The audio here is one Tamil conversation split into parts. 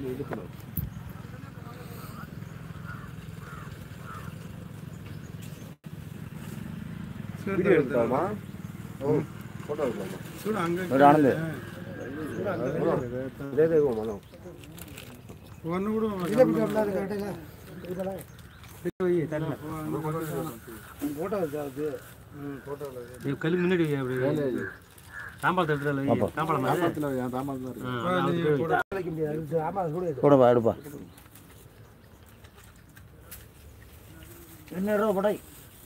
வீடியோ எடுக்கலாமா ஓ ஃபோட்டோ எடுக்கலாமா చూడు అంగ ஒரு ஆனந்த் ఇదే దేవు మనం వన్ కూడా ఫోటో అది கல் முன்னாடி அப்படி தாம்பாளத்தை எடுத்துட்டு தாம்பாளம் போடப்பா எடுப்பா என்ன ரூபா படாய்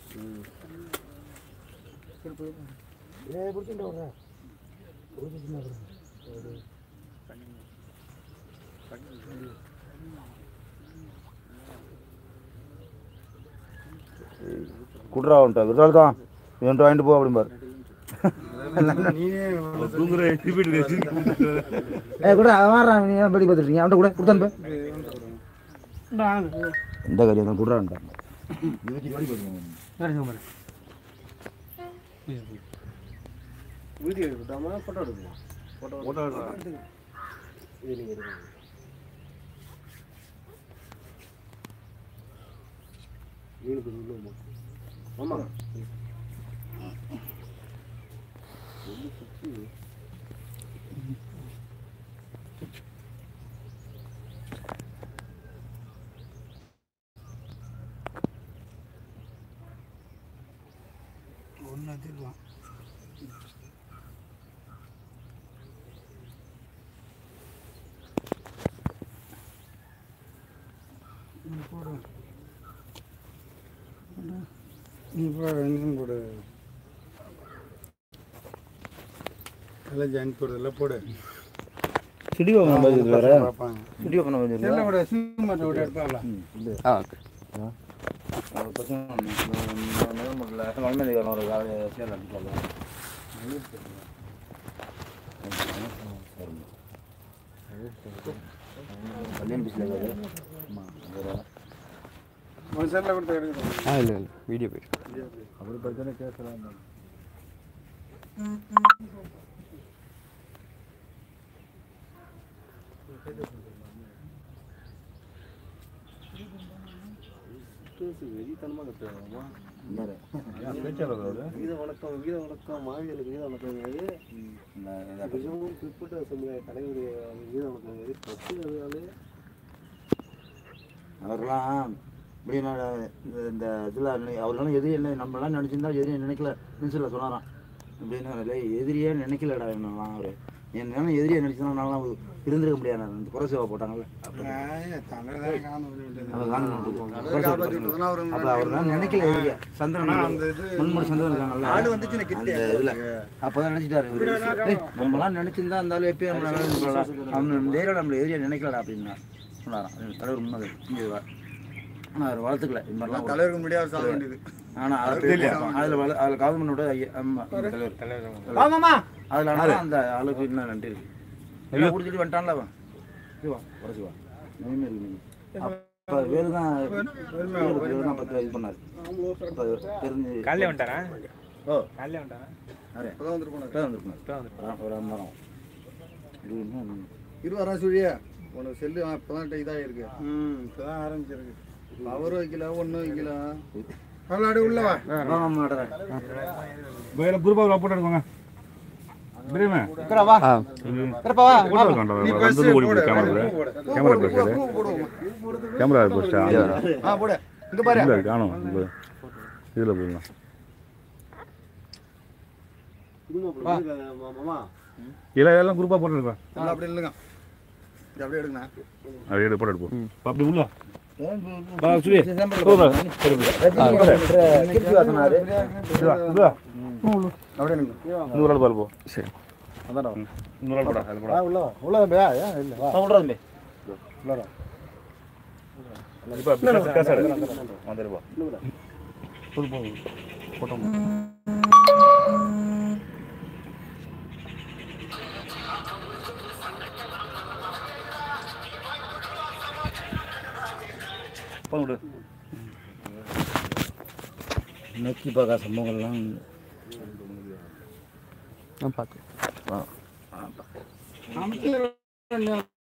குட்ரா வந்துட்டா விருதாள் தான் இவன்ட்டு வாங்கிட்டு போ அப்படிம்பாரு ஏ கூட அவன் வர்றான் நீ ஏன் படி பார்த்துருக்கீங்க அவன்கிட்ட கூட கொடுத்தான்னு இந்த காரியம் தான் குட்ரான்ட்டான் வீடியோ எடுக்கலாமா ஃபோட்டோ எடுக்கலாமா ஃபோட்டோ ஃபோட்டோ எடுக்கலாம் இது நீங்கள் எடுக்கணும் மீனுக்கு உள்ளமா ஆமாம் ஒன்று வச்சிருக்கலாம் போடு நீ போடு இன்னும் போடு எல்லாம் ஜாயின் போடுறதில்ல போடு ஸ்டுடியோ பண்ண வேற பார்ப்பாங்க ஸ்டுடியோ பண்ண எல்லாம் வச்சிருக்கா கூட சினிமாட்டை விட எடுப்பாங்களா ஒரு காலையில் சேர் அடிக்கலாம் கல்யாண பிஸில் ஒரு செல்லில் கொடுத்து எடுக்கணும் ஆ இல்லை இல்லை வீடியோ போயிட்டு அவர் பிரச்சனை கேட்கலாம் வெறித்தனமாக கட்டுறாங்கம்மா என்ன வீத வணக்கம் வீத வணக்கம் மாவீரர்களுக்கு வீத வணக்கம் நிஜமும் பிற்பட்ட சமுதாய தலைவருடைய வீத வணக்கம் பத்து அதனால அவரெல்லாம் இப்படி நான் இந்த இந்த இதில் அவரெல்லாம் எதிரி என்ன நம்மளாம் நினச்சிருந்தா எதிரியை நினைக்கல நியூஸில் சொன்னாராம் அப்படின்னு இல்லை எதிரியே நினைக்கலடா இவனெல்லாம் அவர் என்ன எதிரியை நினச்சினா நான்லாம் இருந்திருக்க முடியாது இந்த புற சேவை போட்டாங்கல்ல தமிழ் தான் காணும் அவர் காணும் அப்போ அவர்லாம் நினைக்கல எதிரியா சந்திரன் மண்முடி சந்திரன் இருக்காங்கல்ல அந்த இதில் அப்போ தான் நினச்சிட்டாரு இவரு. ஏய், நம்மலாம் நினச்சிருந்தா இருந்தாலும் எப்பயும் நம்மள நல்லா இருந்துக்கலாம் அவன் தைரியம் நம்மள எதிரியா நினைக்கலடா அப்படின்னா சொன்னாராம் அது தலைவர் உண்மை இங்கே ஆனால் அவர் வளர்த்துக்கல இது மாதிரிலாம் தலைவருக்கு முடியாது சாக வேண்டியது ஆனால் அதில் வள அதில் கவர்மெண்டோட ஐயா ஆமா, தலைவர் தலைவர் அதில் ஆனால் அந்த ஆளுக்கு இன்னும் நன்றி இருக்கு எல்லாம் கொடுத்துட்டு வந்துட்டான்ல அவன் இது வா குறைச்சி வா நவீன இருக்கு நீங்க அப்போ வேறு தான் வேறு தான் பத்து இது பண்ணார் அப்போ தெரிஞ்சு காலையில வந்துட்டாரா ஓ காலையில வந்துட்டாரா யாரு இப்பதான் வந்துருக்கணும் இப்போ வந்துருக்கணும் ஒரு அரை மணி நேரம் இது இன்னும் இருபதாம் சொல்லியா உனக்கு செல்லு இப்பதான் இதாக இருக்கு ம் இப்பதான் ஆரம்பிச்சிருக்கு பவர் வைக்கல ஒன்றும் வைக்கல விளாடு உள்ள வா ஆமாம் மாட்டேன் வேற குரூப்பா போட்டு எடுக்கோங்க தெரியுமா ஆ நீ பஸ் போடு கேமரா போடு கேமரா பேசுறது பூ போடுவோம் கேமரா போஸ்டா ஆ போடு இங்க பாரு இல்ல காணும் இந்த இதுல போடலாம் மாமா இல்ல எல்லாம் குரூப்பா போட்டு எடுக்கலாம் நல்லா அப்படி இல்லைங்க இது அப்படியே எடுங்கண்ணா அது எடுத்து போட்டு எடுப்போம் அப்படி உள்ள கீர்த்தி வாசனாரு அப்படியே எடுங்க நூறு ஆள் பால் போ சரி அதான் நூறு ஆள் போடா அது போடா உள்ள வா உள்ள வா ஏன் இல்லை வா சொல்கிறேன் உள்ள வா இப்ப பேசாரு வந்துருப்பா போடு நெக்கி பார்க்க சம்பவங்கள்லாம் நான் பார்த்து அமைச்சர்